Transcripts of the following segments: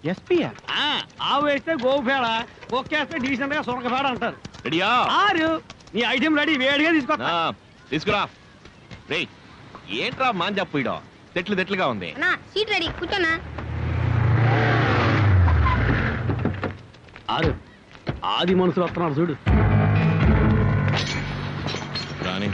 ఎస్పీఆ ఆవు వేస్తే గోవు పేడ ఒక్కేస్తే డీసెంట్ గా సొరక పేడ అంటారు రెడీయా ఆరు నీ ఐటెం రెడీ వేడిగా తీసుకొస్తా ఆ, తీసుకురా రే ఏంట్రా మాంజా పోయడం తెట్లు తెట్లుగా ఉంది అన్నా సీట్ రెడీ కూర్చోనా ఆరు ఆది మనుషులు వస్తున్నారు చూడు రాని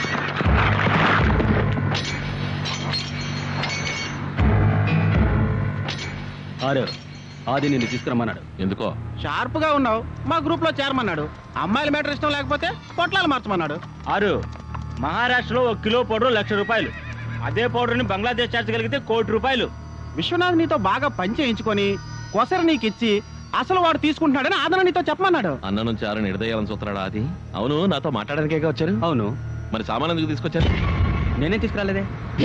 ఆరు ఆది నిన్ను తీసుకురమ్మన్నాడు ఎందుకో షార్ప్ గా ఉన్నావు మా గ్రూప్ లో చేరమన్నాడు అమ్మాయిల మ్యాటర్ ఇష్టం లేకపోతే పొట్లాలు మార్చమన్నాడు ఆరు మహారాష్ట్రలో ఒక కిలో పౌడర్ లక్ష రూపాయలు అదే పౌడర్ని బంగ్లాదేశ్ చేర్చగలిగితే కోటి రూపాయలు విశ్వనాథ్ నీతో బాగా పని చేయించుకొని కొసర నీకు ఇచ్చి అసలు వాడు తీసుకుంటున్నాడని ఆదరణ నీతో చెప్పమన్నాడు అన్న నుంచి ఆరు నిర్దయాలని చూస్తున్నాడా అది అవును నాతో మాట్లాడడానికే వచ్చారు అవును మరి సామాన్ ఎందుకు తీసుకొచ్చారు నేనే తీసుకురాలేదే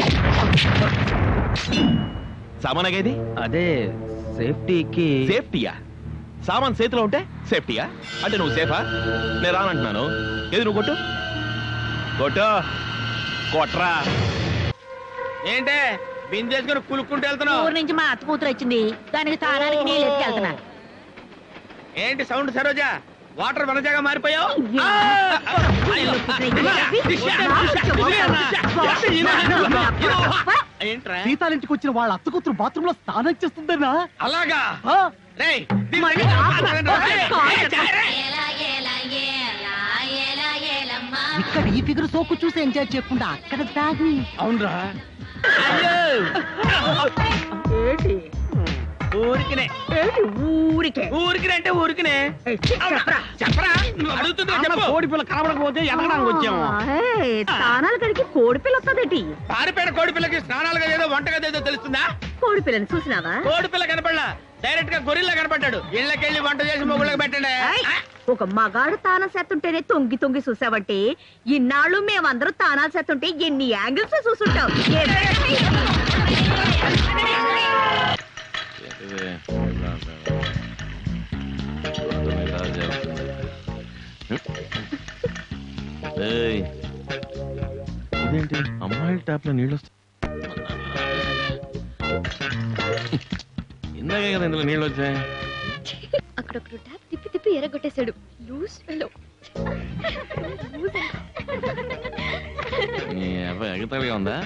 సామాన్ అగేది అదే సేఫ్టీకి సేఫ్టీయా సామాన్ చేతిలో ఉంటే సేఫ్టీయా అంటే నువ్వు సేఫా నేను రానంటున్నాను ఏది నువ్వు కొట్టు కొట్టు కొట్రా ఏంటే బిందేసుకొని కులుక్కుంటూ వెళ్తున్నావు ఊరు నుంచి మా అత్త కూతురు వచ్చింది దానికి తానానికి నీళ్ళు ఎత్తుకెళ్తున్నా ఏంటి సౌండ్ సరోజా వాటర్ వనజాగా మారిపోయావు ఏంట్రా సీతాలింటికి వచ్చిన వాళ్ళ అత్త కూతురు బాత్రూమ్ లో స్నానం చేస్తుందన్నా అలాగా రేయ్, దీన్ని మళ్ళీ తీసుకెళ్ళి ఆపు. రేయ్, రేయ్, రేయ్. ఇక్కడ ఈ ఫిగర్ సోకు చూసి ఎంజాయ్ చేయకుండా అక్కడ దాగి అవునరా ఏంటి ఊరికినే ఏంటి ఊరికే ఊరికినే అంటే ఊరికినే ఏయ్, చెప్పరా. చెప్పరా నువ్వు అడుగుతుందా చెప్పు కోడి పిల్ల కనబడకపోతే ఎదగడానికి వచ్చాము ఆ, ఏయ్, స్నానాలు కడిగి కోడి పిల్ల వస్తుందేటి పారిపోయిన కోడి పిల్లకి స్నానాలుగా ఏదో వంటగా ఏదో తెలుస్తుందా కోడి పిల్లని చూసినావా కోడి పిల్ల కనపడలా డైరెక్ట్ గా గొరిల్లా కనపడ్డాడు ఇళ్ళకెళ్ళి వంట చేసి మొగుళ్ళకి పెట్టండి ఏయ్, ఒక మగాడు తానం చేస్తుంటేనే తొంగి తొంగి చూసావంటే ఇన్నాళ్ళు మేమందరం తానాలు చేస్తుంటే ఎన్ని యాంగిల్స్ చూసుంటాం ఏయ్, ఇదేంటి అమ్మాయిల ట్యాప్ లో నీళ్ళు వస్తాయి ఇందాకే కదా ఇందులో నీళ్ళు వచ్చాయి అక్కడొకడు ట్యాప్ తిప్పి తిప్పి ఎరగొట్టేశాడు లూస్ ఫెలో నీ అబ్బాయి ఎగతాళిగా ఉందా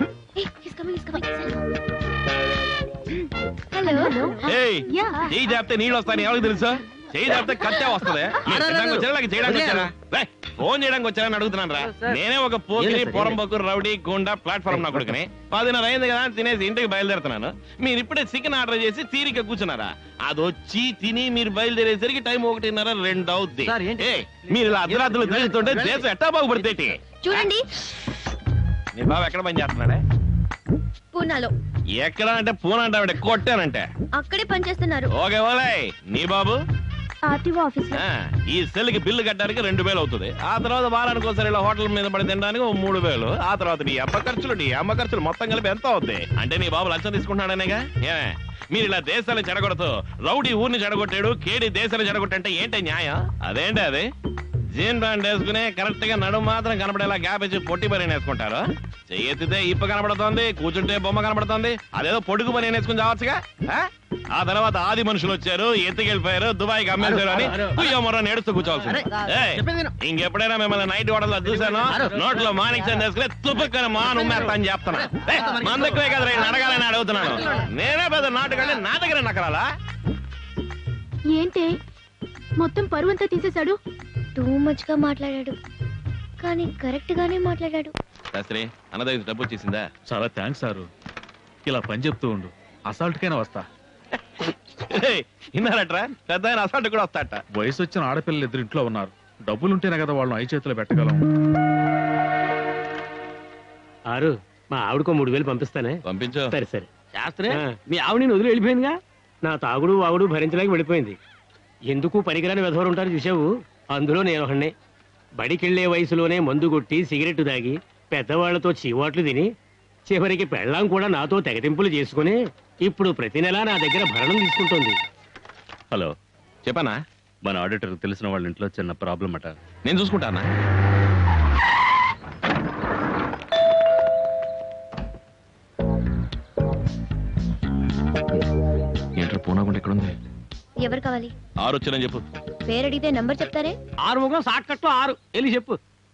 హలో ఏయ్ చెయ్యి జాపితే నీళ్ళు వస్తాయని ఎవరికి తెలుసా చెయ్యి జాపితే కచ్చా వస్తుంది మీరు తినడానికి వచ్చారా లేక చేయడానికి వచ్చారా రేయ్, ఫోన్ చేయడానికి వచ్చారని అడుగుతున్నాను రా నేనే ఒక పోకిరి పొరంబొక్కు రౌడీ గుండా ప్లాట్ఫామ్ నా కొడుకుని పదిన్నర అయింది కదా అని తినేసి ఇంటికి బయలుదేరుతున్నాను మీరు ఇప్పుడే చికెన్ ఆర్డర్ చేసి తీరిక కూర్చున్నారా అది వచ్చి తిని మీరు బయలుదేరేసరికి టైం ఒకటిన్నర రెండు అవుద్ది ఏయ్, మీరు ఇలా అర్ధరాత్రులు తిరుగుతుంటే దేశం ఎట్టా బాగుపడితే చూడండి నీ బాబు ఎక్కడ పని చేస్తున్నాడే పూనాలో ఎక్కడ అంటే ఫోన్ అంటావంటే కొట్టానంటే అక్కడే పనిచేస్తున్నారు ఓకే ఓలే నీ బాబు ఆర్టీఓ ఆఫీస్ ఆ, ఈ సెల్ కి బిల్లు కట్టడానికి రెండు వేలు అవుతుంది ఆ తర్వాత వారానికి ఒకసారి ఇలా హోటల్ మీద పడి తినడానికి ఓ మూడు వేలు ఆ తర్వాత నీ అమ్మ ఖర్చులు నీ అమ్మ ఖర్చులు మొత్తం కలిపి ఎంత అవుద్ది అంటే నీ బాబు లంచం తీసుకుంటున్నాడనేగా ఏ మీరు ఇలా దేశాలు చెడగొడుతూ రౌడీ ఊరిని చెడగొట్టాడు కేడి దేశాలు చెడగొట్టంటే ఏంటి న్యాయం అదేంటి అది జీన్ ప్యాంట్ వేసుకుని కరెక్ట్ గా నడుము మాత్రం కనపడేలా గ్యాప్ ఇచ్చి పొట్టి పని వేసుకుంటారు చెయ్యెత్తితే ఇప్ప కనబడుతోంది కూర్చుంటే బొమ్మ కనబడుతోంది అదేదో పొడుగు పని వేసుకుని చావచ్చుగా ఆ? ఆ తర్వాత ఆది మనుషులు వచ్చారు ఎత్తుకెళ్ళిపోయారు దుబాయ్కి అమ్మేశారు అని కుయ్యో మొర్ర నేడుస్తూ కూర్చోవాల్సింది ఏయ్, ఇంకెప్పుడైనా మిమ్మల్ని నైట్ హోటల్లో చూశాను నోట్లో మాణిక్ చంద్ వేసుకుని తుప్పుకొని మా నుమ్మేస్తా అని చెప్తాను ఏయ్, మందక్కువే కదా నేను అడగాలని అడుగుతున్నాను నేనే పెద్ద నాటుకండి నా దగ్గర నకరాలా ఏంటి మొత్తం పరువంతా తీసేశాడు టూ మచ్ గా మాట్లాడాడు కానీ కరెక్ట్ గానే మాట్లాడాడు శాస్త్రి అన్న దగ్గర డబ్బు వచ్చేసిందా చాలా థ్యాంక్స్ సారు ఇలా పని చెప్తూ ఉండు అసాల్ట్ కైనా వస్తా ఏయ్, విన్నారట్రా పెద్ద ఆయన అసలు కూడా వస్తాట వయసు వచ్చిన ఆడపిల్లలు ఇద్దరు ఇంట్లో ఉన్నారు డబ్బులుంటేనే కదా వాళ్ళని ఐ చేతిలో పెట్టగలం ఆరు మా ఆవిడకో మూడు వేలు పంపిస్తానే పంపించు సరే సరే శాస్త్రి మీ ఆవిడ నేను వదిలి వెళ్ళిపోయిందిగా నా తాగుడు వాగుడు భరించలేక వెళ్ళిపోయింది ఎందుకు పనికిరాని వెధవరు ఉంటారు చూసావు అందులో నేను ఒకడినే బడికెళ్లే వయసులోనే మందు కొట్టి సిగరెట్ తాగి పెద్దవాళ్లతో చీవాట్లు తిని చివరికి పెళ్ళాం కూడా నాతో తెగతింపులు చేసుకుని ఇప్పుడు ప్రతి నెలా నా దగ్గర భరణం తీసుకుంటుంది హలో చెప్పానా మన ఆడిటర్ తెలిసిన వాళ్ళ ఇంట్లో చిన్న ప్రాబ్లం అట నేను చూసుకుంటానా ఏంట్రా ఫోన్ పూనాగుంట ఎక్కడ ఉంది ఎవరు కావాలి ఆరు వచ్చిందని చెప్పు పేరు అడిగితే నంబర్ చెప్తారే ఆరు ముఖం సాక్కట్లో ఆరు వెళ్ళి చెప్పు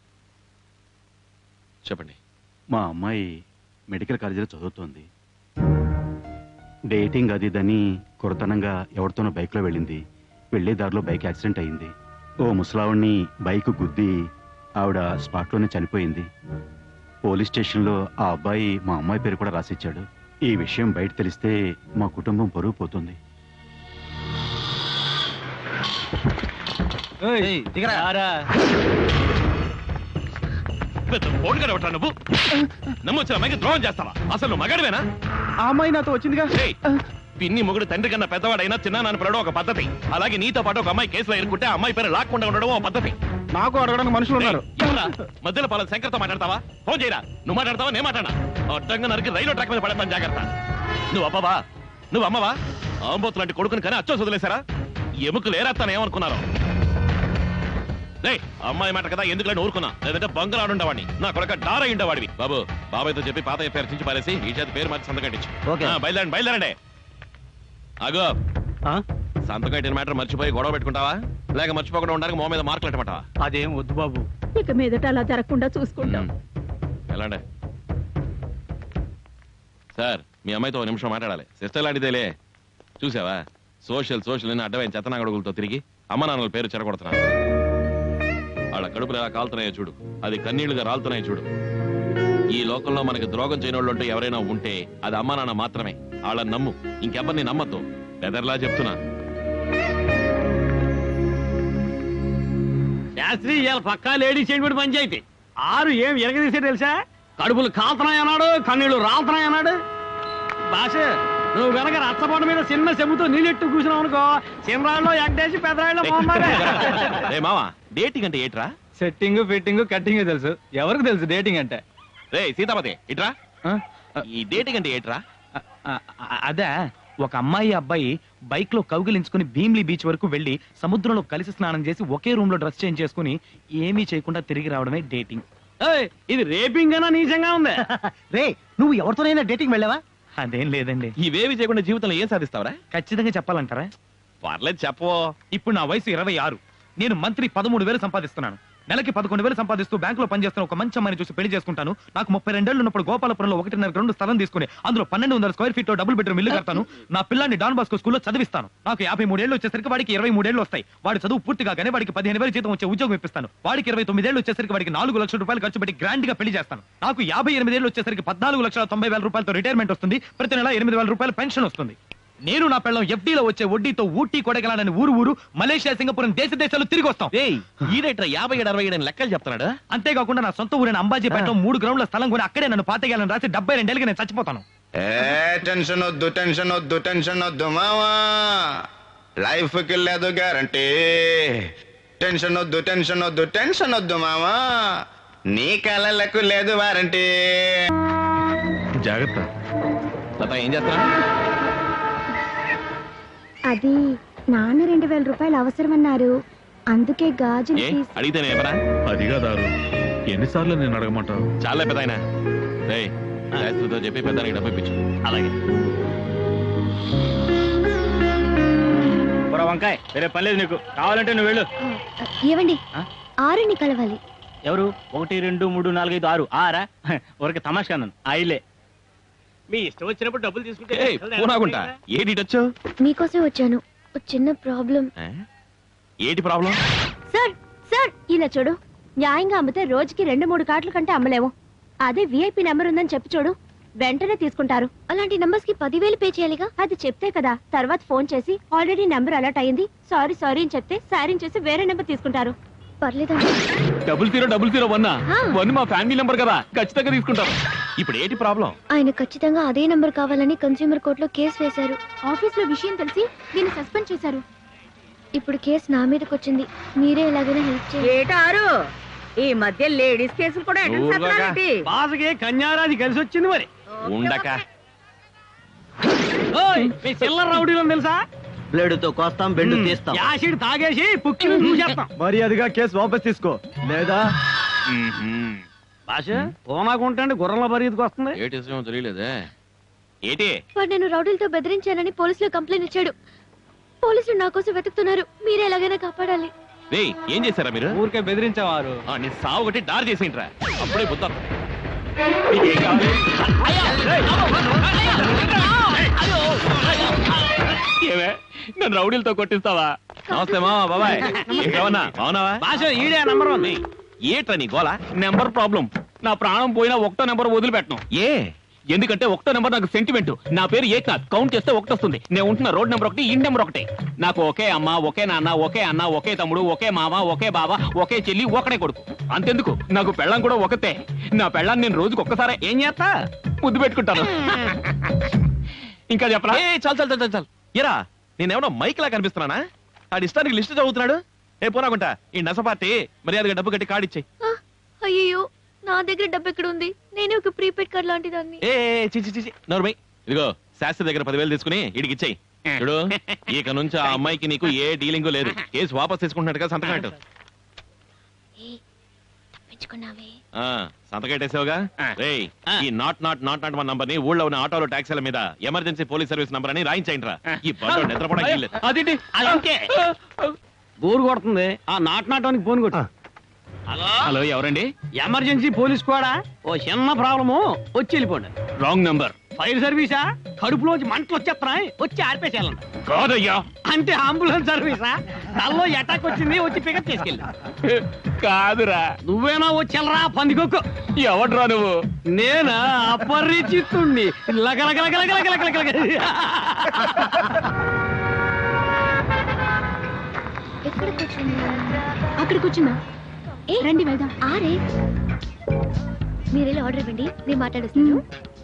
చెప్పండి మా అమ్మాయి మెడికల్ కాలేజీలో చదువుతోంది డేటింగ్ అది ఇదని కురతనంగా ఎవరితోనో బైక్లో వెళ్ళింది వెళ్ళే దారిలో బైక్ యాక్సిడెంట్ అయింది ఓ ముసలావిడ్ని బైక్ గుద్ది ఆవిడ స్పాట్లోనే చనిపోయింది పోలీస్ స్టేషన్లో ఆ అబ్బాయి మా అమ్మాయి పేరు కూడా రాసిచ్చాడు ఈ విషయం బయట తెలిస్తే మా కుటుంబం పరువు పోతుంది పెద్ద పోటుగా ఎవటా నువ్వు నమ్మొచ్చిన అమ్మాయికి ద్రోహం చేస్తావా అసలు నువ్వు మగాడివేనా ఆ అమ్మాయి నాతో వచ్చిందిగా ఏయ్, పిన్ని మొగుడు తండ్రి కన్నా పెద్దవాడైనా చిన్న నాన్న పిల్లడం ఒక పద్ధతి అలాగే నీతో పాటు ఒక అమ్మాయి కేసులో ఎదుర్కొంటే ఆ అమ్మాయి పేరు లాక్కుండా ఉండడం ఒక పద్ధతి నాకు అడగడానికి మనుషులు ఉన్నారు ఏయ్, ఎవరా? మధ్యలో పాలన శంకర్తో మాట్లాడతావా ఫోన్ చేయరా నువ్వు మాట్లాడతావా నేను మాట్లాడా అడ్డంగా నరికి రైలు ట్రాక్ మీద పడతాను జాగ్రత్త నువ్వు అబ్బవా నువ్వు అమ్మవా ఆంబోతు లాంటి కొడుకుని కానీ అచ్చో వదిలేశారా ఎముకలు ఏరేస్తాను ఏమనుకున్నారు రేయ్ అమ్మాయి మాట కదా ఎందుకు ఊరుకున్నా లేదంటే బంగారు ఉండేవాడిని నా కొడక డారా ఉండేవాడివి బాబు బాబాయ్తో చెప్పి పాత పేరు చించి పారేసి ఈ చేతి పేరు మార్చి సంతకం ఇచ్చు ఓకే. బయలుదేరండి బయలుదేరండి అగో ఆ? సంతకం ఇట్టిన మ్యాటర్ మర్చిపోయి గొడవ పెట్టుకుంటావా లేక మర్చిపోకుండా ఉండడానికి మో మీద మార్కులు ఎట్టమంటావా అదేం వద్దు బాబు ఇక మీదట అలా జరగకుండా చూసుకుంటాం ఎలాండే సార్ మీ అమ్మాయితో ఒక నిమిషం మాట్లాడాలి సిస్టర్ లాంటిదేలే చూసావా సోషల్ సోషల్ అని అడ్డమైన చెత్తనాగడుగులతో తిరిగి అమ్మ నాన్నల పేరు చెరగొడుతున్నాను వాళ్ళ కడుపులు ఎలా కాలుతున్నాయో చూడు అది కన్నీళ్లుగా రాలుతున్నాయో చూడు ఈ లోకంలో మనకి ద్రోగం చేయని వాళ్ళు అంటూ ఎవరైనా ఉంటే అది అమ్మ నాన్న మాత్రమే వాళ్ళని నమ్ము ఇంకెవరిని నమ్మద్దు బెదర్లా చెప్తున్నా శాస్త్రి ఇవాళ పక్కా లేడీస్ చేయబడి పంచాయతీ ఆరు ఏం ఎరగదీసే తెలుసా కడుపులు కాలుతున్నాయి అన్నాడు కన్నీళ్లు రాలుతున్నాయి అన్నాడు భాష నువ్వు గనక రచ్చబండ మీద చిన్న చెబుతూ నీళ్ళెట్టు కూర్చున్నావు అనుకో చిన్నరాళ్ళు ఎగ్గేసి పెద్దరాళ్ళు రే మావా డేటింగ్ అంటే ఏట్రా సెట్టింగ్ ఫిట్టింగ్ కట్టింగ్ తెలుసు ఎవరికి తెలుసు డేటింగ్ అంటే రే సీతాపతి ఇట్రా ఆ? ఈ డేటింగ్ అంటే ఏట్రా ఆ, ఆ, అదే ఒక అమ్మాయి అబ్బాయి బైక్ లో కౌగిలించుకుని భీమ్లీ బీచ్ వరకు వెళ్లి సముద్రంలో కలిసి స్నానం చేసి ఒకే రూమ్ లో డ్రెస్ చేంజ్ చేసుకుని ఏమీ చేయకుండా తిరిగి రావడమే డేటింగ్ ఏయ్, ఇది రేపింగ్ అన్నా నీచంగా ఉంది రే నువ్వు ఎవరితోనైనా డేటింగ్ వెళ్ళావా అదేం లేదండి ఇవేవి చేయకుండా జీవితంలో ఏం సాధిస్తావరా ఖచ్చితంగా చెప్పాలంటారా పర్లేదు చెప్పవో ఇప్పుడు నా వయసు ఇరవై ఆరు నేను మంత్రి పదమూడు వేలు సంపాదిస్తున్నాను నెలకి పదకొండు వేలు సంపాదిస్తూ బ్యాంకులో పనిచేస్తున్న ఒక మంచి అమ్మాయిని చూసి పెళ్లి చేసుకుంటాను నాకు ముప్పై రెండేళ్ళు ఉన్నప్పుడు గోపాలపురంలో ఒకటిన్నర గ్రౌండ్ స్థలం తీసుకుని అందులో పన్నెండు వందల స్క్వేర్ ఫీట్ లో డబుల్ బెడ్రూమ్ ఇల్లు కడతాను నా పిల్లాన్ని డాన్ బాస్కో స్కూల్లో చదివిస్తాను నాకు యాభై మూడేళ్ళు వచ్చేసరికి వాడికి ఇరవై మూడేళ్ళు వస్తాయి వాడి చదువు పూర్తి కాగానే వాడికి పదిహేను వేలు జీతం వచ్చే ఉద్యోగం ఇప్పిస్తాను వాడికి ఇరవై తొమ్మిదేళ్ళు వచ్చేసరికి వాడికి నాలుగు లక్షల రూపాయలు ఖర్చు పెట్టి గ్రాండ్ గా పెళ్లి చేస్తాను నాకు యాభై ఎనిమిదేళ్ళు వచ్చేసరికి పద్నాలుగు లక్షల తొంభై వేల రూపాయలతో రిటైర్మెంట్ వస్తుంది ప్రతి నెల ఎనిమిది వేల రూపాయలు పెన్షన్ వస్తుంది నేను నా పిల్లం ఎఫ్డీలో వచ్చే వడ్డీతో ఊటీ కొడగలాలని ఊరు ఊరు మలేషియా సింగపూర్ అని దేశ దేశాలు తిరిగి వస్తాం ఏయ్ ఈడేట్రా యాభై ఏడు అరవై ఏడు అని లెక్కలు చెప్తున్నాడు అంతేకాకుండా నా సొంత ఊరైన అంబాజీపేటలో మూడు గ్రౌండ్ల స్థలం కొని అక్కడే నన్ను పాతేయాలని రాసి డెబ్బై రెండేళ్ళకి నేను చచ్చిపోతాను ఏ టెన్షన్ వద్దు టెన్షన్ వద్దు టెన్షన్ వద్దు మావా లైఫ్ కి లేదు గ్యారంటీ టెన్షన్ వద్దు టెన్షన్ వద్దు టెన్షన్ వద్దు మావా నీ కళలకు లేదు వారంటీ జాగ్రత్త లత ఏం చేస్తా అది నాన్న రెండు వేల రూపాయలు అవసరమన్నారు అందుకే గాజులు ఏ తీసి అడిగితేనే ఎవరా అదిగా దారు ఎన్నిసార్లు నేను అడగమంటావు చాలా పెద్ద ఆయన రేయ్ శాస్త్రితో చెప్పి పెద్దానికి డబ్బు ఇప్పించు అలాగే వంకాయ వేరే పని లేదు నీకు కావాలంటే నువ్వు వెళ్ళు ఆ, ఏవండి ఆ? ఆరుని కలవాలి ఎవరు ఒకటి రెండు మూడు నాలుగు ఐదు ఆరు ఆరా ఊరికి తమాషా నన్ను ఆయిలే మీ ఇష్టం వచ్చినప్పుడు డబ్బులు తీసుకుంటే ఏయ్ పూనాగుంటా ఏటి వచ్చావు మీకోసం వచ్చాను ఒక చిన్న ప్రాబ్లం ఏటి ప్రాబ్లం సార్ సార్ ఇలా చూడు న్యాయంగా అమ్మితే రోజుకి రెండు మూడు కార్డుల కంటే అమ్మలేము అదే విఐపి నెంబర్ ఉందని చెప్పి చూడు వెంటనే తీసుకుంటారు అలాంటి నంబర్స్ కి పదివేలు పే చేయాలిగా అది చెప్తే కదా తర్వాత ఫోన్ చేసి ఆల్రెడీ నెంబర్ అలర్ట్ అయింది సారీ సారీ అని చెప్తే సారింగ్ చేసి వేరే నెంబర్ తీసుకుంటారు పర్లేదండి double zero double zero one ఆ. వన్ మా ఫ్యామిలీ నెంబర్ కదా ఖచ్చితంగా తీసుకుంటాం ఇప్పుడు ఏటి ప్రాబ్లం ఆయన ఖచ్చితంగా అదే నంబర్ కావాలని కన్స్యూమర్ కోర్టులో కేసు వేశారు ఆఫీస్ లో విషయం తెలిసి దీన్ని సస్పెండ్ చేశారు ఇప్పుడు కేసు నా మీదకి వచ్చింది మీరే ఎలాగైనా హెల్ప్ చేయండి ఏటారు ఈ మధ్య లేడీస్ కేసులు కూడా అటెండ్ ఊరుకోగా. చేస్తున్నారేంటి? బాసకి కన్యారాజి కలిసి వచ్చింది మరి ఉండక ఓయ్, మీ చిల్లర రౌడీలో తెలుసా బ్లేడుతో కోస్తాం బెండు తీస్తాం యాసిడ్ తాగేసి పుక్కిని చూసేస్తాం మర్యాదగా కేసు వాపస్ తీసుకో లేదా భాష ఓనాకుంటే గుర్రంలో పరిగెత్తుకు వస్తుంది ఏటి విషయం తెలియలేదే ఏటి వాడు నేను రౌడీలతో బెదిరించానని పోలీసులో కంప్లైంట్ ఇచ్చాడు పోలీసులు నా కోసం వెతుకుతున్నారు మీరే ఎలాగైనా కాపాడాలి రేయ్ ఏం చేశారా మీరు ఊరికే బెదిరించేవారు ఆ, నీ సావు ఒకటి దారి చేసేంట్రా అప్పుడే బుద్ధ ఏమే నన్ను రౌడీలతో కొట్టిస్తావా నమస్తే మామా బాబాయ్ ఏమన్నా బాగున్నావా భాష ఈడే నంబర్ వన్ ఏట్రా నీ గోల నెంబర్ ప్రాబ్లం నా ప్రాణం పోయినా ఒకటో నెంబర్ వదిలిపెట్టను ఏ ఎందుకంటే ఒకటో నెంబర్ నాకు సెంటిమెంట్ నా పేరు ఏక్నాథ్ కౌంట్ చేస్తే ఒకటి వస్తుంది నేను ఉంటున్న రోడ్ నెంబర్ ఒకటి ఇంటి నెంబర్ ఒకటి నాకు ఒకే అమ్మ ఒకే నాన్న ఒకే అన్న ఒకే తమ్ముడు ఒకే మామ ఒకే బావ ఒకే చెల్లి ఒకడే కొడుకు అంతెందుకు నాకు పెళ్ళం కూడా ఒకతే నా పెళ్ళాన్ని నేను రోజుకి ఒక్కసారే ఏం చేస్తా ముద్దు పెట్టుకుంటాను ఇంకా చెప్పరా ఏ చాలు చాలు చాలు చాలు చాలు ఏరా నేనేమన్నా మైక్ లా కనిపిస్తున్నానా ఆడి ఇష్టానికి లిస్ట్ చదువుతున్నాడు ఏ పోనాకుంటా ఈ నస పార్టీ మర్యాదగా డబ్బు కట్టి కాడిచ్చాయి అయ్యో నా దగ్గర డబ్బు ఎక్కడ ఉంది నేనే ఒక ప్రీపెయిడ్ కార్డ్ లాంటి దాన్ని ఏ ఏ, చి చి, చి చి, నోరు మై ఇదిగో శాస్త్రి దగ్గర పదివేలు తీసుకుని ఇడికి ఇచ్చేయి చూడు ఇక నుంచి ఆ అమ్మాయికి నీకు ఏ డీలింగ్ లేదు కేసు వాపస్ తీసుకుంటున్నట్టుగా సంతకం పెట్టు తప్పించుకున్నావే ఆ, సంతకం పెట్టేసావుగా ఆ. రేయ్ ఆ. ఈ nought nought nought nought one number ని ఊళ్ళో ఉన్న ఆటోలో ట్యాక్సీల మీద ఎమర్జెన్సీ పోలీస్ సర్వీస్ నంబర్ అని రాయించేయండి రా ఈ బండి నిద్రపోవడానికి వీల్లేదు. అదేంటి అదంతే బోర్ కొడుతుంది ఆ నాట్ నాటానికి ఫోన్ కొట్టు హలో హలో ఎవరండి ఎమర్జెన్సీ పోలీస్ కూడా ఓ చిన్న ప్రాబ్లము వచ్చి వెళ్ళిపోండి రాంగ్ నంబర్ ఫైర్ సర్వీసా కడుపులోంచి మంటలు వచ్చేస్తున్నాయి వచ్చి ఆర్పేసేయాలంట కాదయ్యా అంటే అంబులెన్స్ సర్వీసా తల్లో అటాక్ వచ్చింది వచ్చి పికప్ చేసుకెళ్ళి కాదురా నువ్వేనా వచ్చెళ్ళరా పందికొక్కు ఎవడ్రా నువ్వు నేనా అపరిచితుణ్ణి లగలగలగలగలగలగలగల ఎక్కడ కూర్చున్నా అక్కడ కూర్చున్నా ఏ రండి వెళ్దాం ఆరే మీరు వెళ్ళి ఆర్డర్ ఇవ్వండి నేను మాట్లాడేస్తాను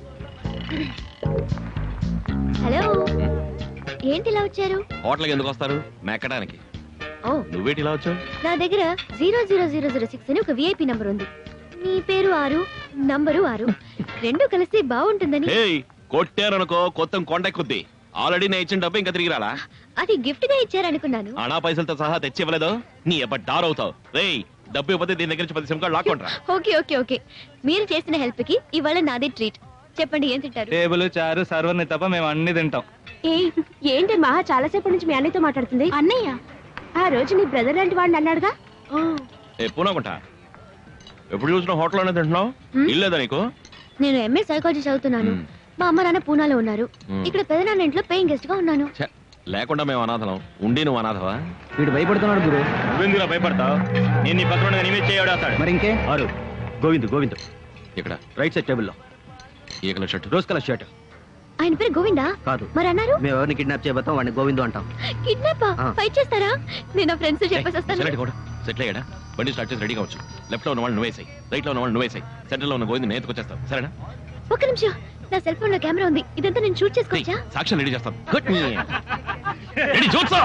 హలో ఏంటి ఇలా వచ్చారు హోటల్కి ఎందుకు వస్తారు మెక్కడానికి ఓ నువ్వేటి ఇలా వచ్చావు నా దగ్గర zero zero zero zero six అని ఒక విఐపి నంబర్ ఉంది మీ పేరు ఆరు నంబరు ఆరు రెండు కలిస్తే బాగుంటుందని హేయ్ కొట్టారనుకో కొత్త కొండెక్కుద్ది ఆల్రెడీ నేను ఇచ్చిన డబ్బు ఇంకా తిరిగి రాలా అది గిఫ్ట్ గా ఇచ్చారనుకున్నాను అనా పైసలతో సహా తెచ్చి ఇవ్వలేదు నీ ఎప్ప డార్ అవుతావు రేయ్ డబ్బు ఇవ్వతే దీని దగ్గర నుంచి పది సిమ్ కార్డు లాక్కుంటా ఓకే ఓకే ఓకే మీరు చేసిన హెల్ప్ కి ఇవాళ నాదే ట్రీట్ చెప్పండి ఏం తింటారు టేబుల్ చారు సర్వర్ని తప్ప మేము అన్ని తింటాం ఏ ఏంటి మహా చాలాసేపటి నుంచి మీ అన్నయ్యతో మాట్లాడుతుంది అన్నయ్య ఆ రోజు నీ బ్రదర్ లాంటి వాడిని అన్నాడుగా ఏ పూనాకుంటా ఎప్పుడు చూసినా హోటల్లోనే తింటున్నావు హ్మ్? ఇల్లేదా నీకు నేను ఎంఏ సైకాలజీ చదువుతున్నాను మ్మ్. మా అమ్మ నాన్న పూనాలో ఉన్నారు మ్మ్. ఇక్కడ పెదనాన్న ఇంట్లో పేయింగ్ గెస్ట్ గా ఉన్నాను ఛే, లేకుండా మేము అనాథలం ఉండి నువ్వు అనాథవా వీడు భయపడుతున్నాడు గురు నువ్వెందుకు భయపడతావు నేను నీ పక్కన ఎనిమిది చేయడాస్తాడు మరి ఇంకే ఆరు గోవింద్ గోవింద్ ఇక్కడ రైట్ సైడ్ టేబుల్లో ఈకల షర్ట్ రోజ్ కలర్ షర్ట్ ఆయన పేరు గోవిందా కాదు మరి అన్నారు మేము ఎవరిని కిడ్నాప్ చేయబోతాం వాడిని గోవిందు అంటాం కిడ్నాప్ ఆ. ఫైట్ చేస్తారా నేను ఫ్రెండ్స్ చెప్పేసి వస్తాను కూడా సెటిల్ అయ్యాడా బండి స్టార్ట్ చేసి రెడీ కావచ్చు లెఫ్ట్ లో ఉన్న వాళ్ళు నువ్వేసాయి రైట్ లో ఉన్న వాళ్ళు నువ్వేసాయి సెంటర్ లో ఉన్న గోవింద్ నేను ఎత్తుకొచ్చేస్తావు సరేనా ఒక్క నిమిషం నా సెల్ ఫోన్ లో కెమెరా ఉంది ఇదంతా నేను షూట్ రేయ్, చేసుకోవచ్చా సాక్ష్యం రెడీ చేస్తాను గుడ్ రెడీ చూస్తా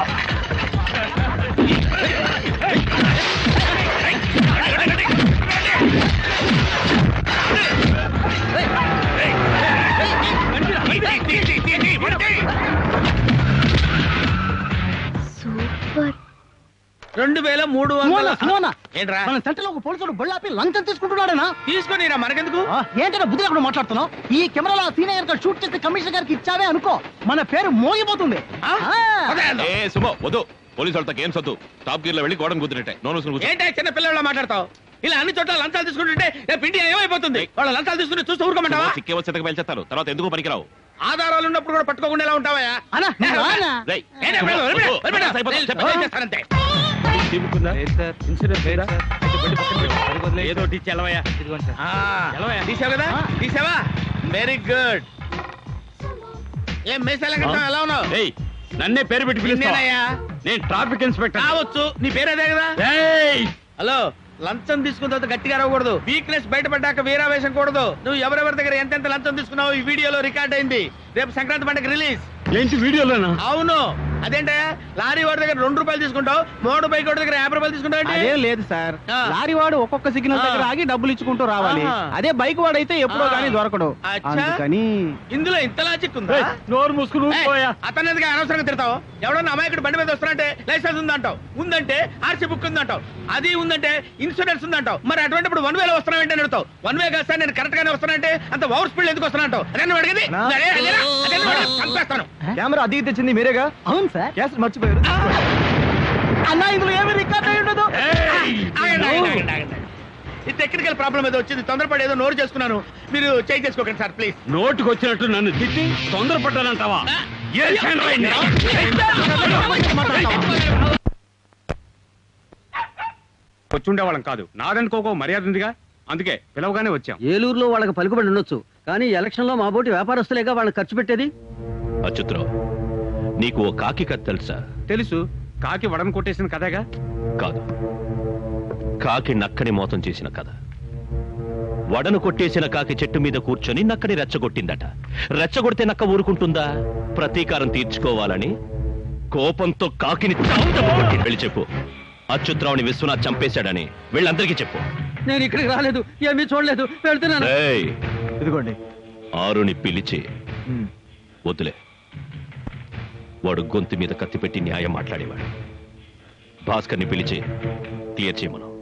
సూపర్ రెండు వేల మూడు వందల ఏంట్రా మన సెంటర్ లో ఒక పోలీసుడు బళ్ళాపి లంచం తీసుకుంటున్నాడనా తీసుకొని మనకెందుకు ఆ, ఏంటన్నా బుద్ధి లేకుండా మాట్లాడుతున్నావు ఈ కెమెరాలో సీనియర్ గారు షూట్ చేసి కమిషనర్ గారికి ఇచ్చావే అనుకో మన పేరు మోగిపోతుంది ఆ. ఏ సుమో వద్దు పోలీసు వాళ్ళతో గేమ్స్ వద్దు టాప్ గేర్ లో వెళ్ళి గోడను కూతురిట్టే నోను మూసుకుని కూర్చో. ఏంటి చిన్న పిల్లల మాట్లాడతావు ఇలా అన్ని చోట్ల లంచాలు తీసుకుంటుంటే రేపు ఇండియా ఏమైపోతుంది వాళ్ళ లంచాలు తీసుకుంటే చూస్తూ ఊరుకోమంటావా సిక్కే వచ్చి ఎతక పేల్చేస్తారు తర్వాత ఎందుకు పనికిరావు ఆధారాలు ఉన్నప్పుడు కూడా పట్టుకోకుండా ఎలా ఉంటావా అన్నా, నువ్వు రానా? రేయ్, ఏంటి సుమో, పిల్లలు? వదిలిపెట్టు, వద్దు. వదిలిపెట్టు. అయిపోతుంది, నేను చెప్పు. ఏం చేస్తానంతే. ఏదో ఒకటి చెలవయ్యా తీసావు కదా తీసావా వెరీ గుడ్ ఏం మేసాల ఎలా ఉన్నావు ఏయ్ నన్నే పేరు పెట్టి పిలుస్తావా? నిన్నేనయ్యా. నేను ట్రాఫిక్ ఇన్స్పెక్టర్ కావచ్చు నీ పేరేదే కదా ఏయ్ హలో లంచం తీసుకున్న తర్వాత గట్టిగా అరవకూడదు వీక్నెస్ బయటపడ్డాక వీరావేశం కూడదు నువ్వు ఎవరెవరి దగ్గర ఎంతెంత లంచం తీసుకున్నావు ఈ వీడియోలో రికార్డ్ అయింది రేపు సంక్రాంతి పండుగ రిలీజ్ ఏంటి వీడియోలోనా అవును అదేంటే లారీ వాడి దగ్గర రెండు రూపాయలు తీసుకుంటావు మోటార్ బైక్ వాడి దగ్గర యాభై రూపాయలు తీసుకుంటావు ఏంటి? అదేం లేదు సార్ ఆ. లారీ వాడు ఒక్కొక్క సిగ్నల్ ఆ. దగ్గర ఆగి డబ్బులు ఇచ్చుకుంటూ రావాలి ఆహా. అదే బైక్ వాడైతే ఎప్పుడో ఆ. కానీ దొరకడు అచ్చా. అందుకని ఇందులో ఇంత లాజిక్ ఉందా ఏయ్, నోరు మూసుకుని ఏయ్, ఊరుకోయా. అతను ఎందుకు అనవసరంగా తిడతావు ఎవడన్నా అమాయకుడు బండి మీద వస్తానంటే లైసెన్స్ ఉందంటావు ఉందంటే ఆర్సీ బుక్ ఉందంటావు అది ఉందంటే ఇన్సూరెన్స్ ఉందంటావు మరి అటువంటి ఇప్పుడు వన్ వేలో వస్తున్నావంటే అడుగుతావు వన్ వే కాస్త నేను కరెక్ట్ గానే వస్తానంటే అంత ఓవర్ స్పీడ్ ఎందుకు వస్తానంటావు అదే నువ్వు అడిగేది నా- అదే, అదే, అదే నువ్వు అడిగేది. చంపేస్తాను కెమెరా అద్దెకి తెచ్చింది మీరేగా అవును సార్ క్యాసెట్ మర్చిపోయారు అన్నా ఇందులో ఏమి రికార్డ్ అయి ఉండదు ఈ టెక్నికల్ ప్రాబ్లం ఏదో వచ్చింది తొందరపడి ఏదో నోరు చేసుకున్నాను మీరు చేంజ్ చేసుకోకండి సార్ ప్లీజ్ నోటుకు వచ్చినట్టు నన్ను తిట్టి తొందరపడ్డానంటావా ఏ చంద్రయ్య? వచ్చుండేవాళ్ళం కాదు నాదనుకోకో మర్యాద ఉందిగా అందుకే పిలవగానే వచ్చాం ఏలూరులో వాళ్ళకి పలుకుబడి ఉండొచ్చు కానీ ఎలక్షన్ లో మా బోటి వ్యాపారస్తులేగా వాళ్ళని ఖర్చు పెట్టేది అచ్యుతరావు నీకు ఓ కాకి కథ తెలుసా తెలుసు కాకి వడను కొట్టేసిన కథగా కాదు కాకి నక్కని మోసం చేసిన కథ వడను కొట్టేసిన కాకి చెట్టు మీద కూర్చొని నక్కని రెచ్చగొట్టిందట రెచ్చగొడితే నక్క ఊరుకుంటుందా ప్రతీకారం తీర్చుకోవాలని కోపంతో కాకిని చావుతూ కొట్టి వెళ్ళి చెప్పు అచ్యుతరావుని విశ్వనాథ్ చంపేశాడని వీళ్ళందరికీ చెప్పు నేను ఇక్కడికి రాలేదు ఏమీ చూడలేదు వెళ్తున్నాను ఏయ్, ఇదిగోండి ఆరుని పిలిచి వద్దులే వాడు గొంతు మీద కత్తి పెట్టి న్యాయం మాట్లాడేవాడు భాస్కర్ని పిలిచి క్లియర్ చేయమను